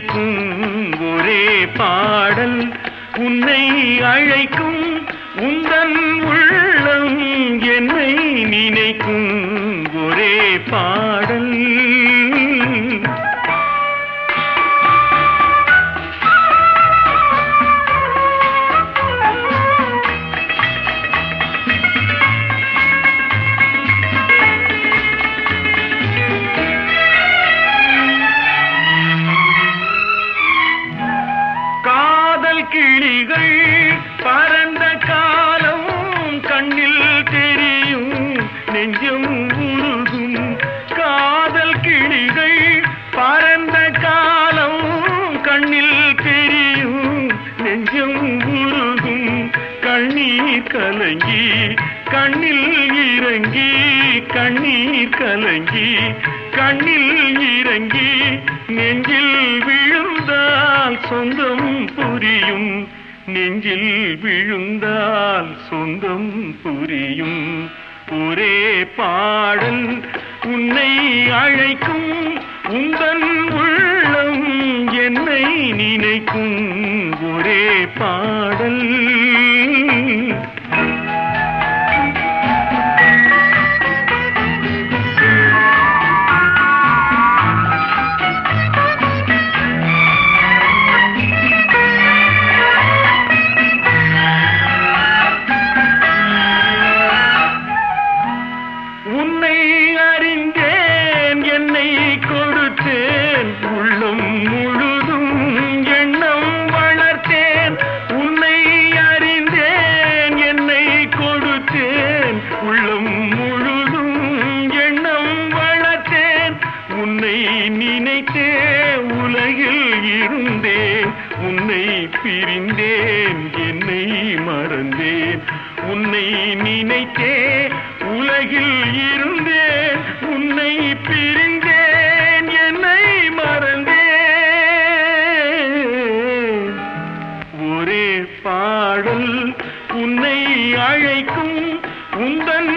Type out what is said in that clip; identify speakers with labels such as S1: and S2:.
S1: நினைக்கும் ஒரே பாடல் உன்னை அழைக்கும் உந்தன் உள்ளம் என்னை நினைக்கும் ஒரே பாடல் காதல் கிளிகள் பறந்த காலம் கண்ணில் தெரியும் நெஞ்சம் உருகும் காதல் கிளிகள் பறந்த காலம் கண்ணில் தெரியும் நெஞ்சம் உருகும் கண்ணீர் கலங்கி கண்ணில் இறங்கி கண்ணீர் கலங்கி கண்ணில் இறங்கி நெஞ்சில் விழுந்தால் சொந்தம் புரியும் நெஞ்சில் விழுந்தால் சொந்தம் புரியும் ஒரே பாடல் உன்னை அழைக்கும் உந்தன் உள்ளம் என்னை நினைக்கும் ஒரே பாடல் உன்னை அறிந்தேன் என்னை கொடுத்தேன் உள்ளம் முழுதும் எண்ணம் வளர்த்தேன் உன்னை அறிந்தேன் என்னை கொடுத்தேன் உள்ளம் முழுதும் எண்ணம் வளர்த்தேன் உன்னை நினைத்தே உலகில் இருந்தேன் உன்னை பிரிந்தேன் என்னை மறந்தேன் உன்னை நினைத்தே உலகில் இருந்தேன் உன்னை பிரிந்தேன் என்னை மறந்தேன் ஒரே பாடல் உன்னை அழைக்கும் உந்தன்